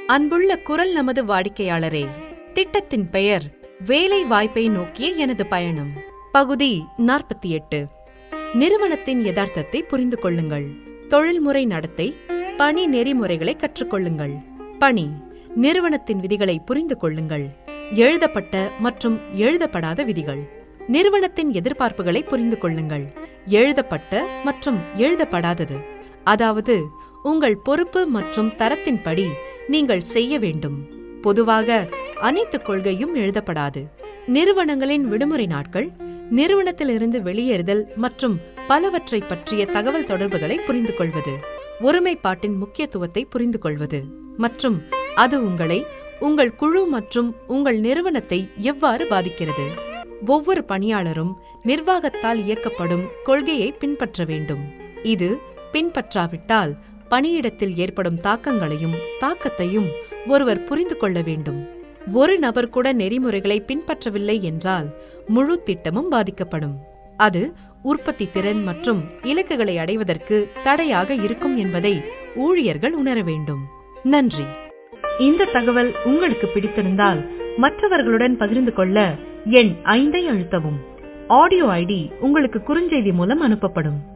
அன்புள்ள குரல் நமது வாடிக்கையாளரே திட்டத்தின் பெயர் வேலை வாய்ப்பை நோக்கிய எனது பயணம் பகுதி நாற்பத்தி எட்டு நிறுவனத்தின் யதார்த்தத்தை புரிந்து கொள்ளுங்கள் தொழில்முறை நடத்தை பணி நெறிமுறைகளை கற்றுக்கொள்ளுங்கள் பணி நிறுவனத்தின் விதிகளை புரிந்து கொள்ளுங்கள் எழுதப்பட்ட மற்றும் எழுதப்படாத விதிகள் நிறுவனத்தின் எதிர்பார்ப்புகளை புரிந்து கொள்ளுங்கள் எழுதப்பட்ட மற்றும் எழுதப்படாதது அதாவது உங்கள் பொறுப்பு மற்றும் தரத்தின்படி நீங்கள் செய்ய வேண்டும் பொதுவாக அனைத்து கொள்கையும் எழுதப்படாது நிறுவனங்களின் விடுமுறை நாட்கள் நிறுவனத்திலிருந்து வெளியேறுதல் மற்றும் பலவற்றை பற்றிய தகவல் தொடர்புகளை புரிந்து கொள்வது ஒருமைப்பாட்டின் முக்கியத்துவத்தை புரிந்து கொள்வது மற்றும் அது உங்களை உங்கள் குழு மற்றும் உங்கள் நிறுவனத்தை எவ்வாறு பாதிக்கிறது ஒவ்வொரு பணியாளரும் நிர்வாகத்தால் இயக்கப்படும் கொள்கையை பின்பற்ற வேண்டும் இது பின்பற்றாவிட்டால் பணியிடத்தில் ஏற்படும் தாக்கங்களையும் தாக்கத்தையும் ஒருவர் புரிந்து கொள்ள வேண்டும் ஒரு நபர் கூட நெறிமுறைகளை பின்பற்றவில்லை என்றால் முழு திட்டமும் பாதிக்கப்படும் அது உற்பத்தி திறன் மற்றும் இலக்குகளை அடைவதற்கு தடையாக இருக்கும் என்பதை ஊழியர்கள் உணர வேண்டும் நன்றி இந்த தகவல் உங்களுக்கு பிடித்திருந்தால் மற்றவர்களுடன் பகிர்ந்து கொள்ள எண் ஐந்தை அழுத்தவும் ஆடியோ ஐடி உங்களுக்கு குறுஞ்செய்தி மூலம் அனுப்பப்படும்